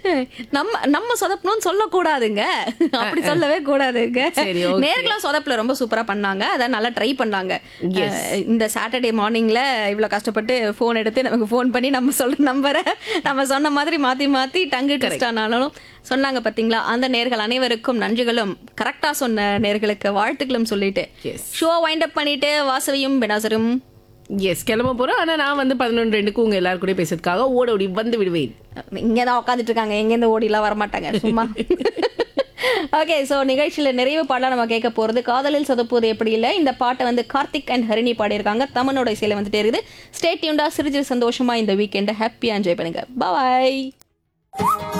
நம்ம நம்ம சொதப்பணும்னு சொல்லக்கூடாதுங்க அப்படி சொல்லவே கூடாதுங்க சரி, okay. நேர்களா சொதப்புல ரொம்ப சூப்பரா பண்ணாங்க அதை நல்லா ட்ரை பண்ணாங்க Yes. அஹ் இந்த சாட்டர்டே மார்னிங்ல இவ்வளவு கஷ்டப்பட்டு ஃபோன் எடுத்து நமக்கு ஃபோன் பண்ணி நம்ம சொல்ற நம்பரை நம்ம சொன்ன மாதிரி மாத்தி மாத்தி டங்கு டெஸ்ட் ஆனாலும் சொன்னாங்க பாத்தீங்களா அந்த நேர்கள் அனைவருக்கும் நன்றிகளும் கரெக்டா சொன்ன நேர்களுக்கு வாழ்த்துக்களும் சொல்லிட்டு Yes. ஷோ வைண்ட் அப் பண்ணிட்டு வாசவியும் பினாசரும் எஸ் கிளம்ப போறோம் ஆனா நான் வந்து பதினொன்று ரெண்டுக்கு உங்க எல்லாரும் கூட பேசுறதுக்காக ஓட ஓடி வந்து விடுவேன் இங்கே தான் உட்காந்துட்டு இருக்காங்க எங்கேருந்து ஓடிலாம் வரமாட்டாங்க சும்மா ஓகே ஸோ நிகழ்ச்சியில் நிறைவு பாடலாம் நம்ம கேட்க போகிறது காதலில் சொதப்புவது எப்படி இல்லை இந்த பாட்டை வந்து கார்த்திக் அண்ட் ஹரிணி பாடியிருக்காங்க தமிழோட இசையில் வந்துட்டே இருக்குது ஸ்டேட் டியூண்டா சிரிச்சு சந்தோஷமா இந்த வீக்கெண்டை ஹாப்பியாக என்ஜாய் பண்ணுங்க பாய்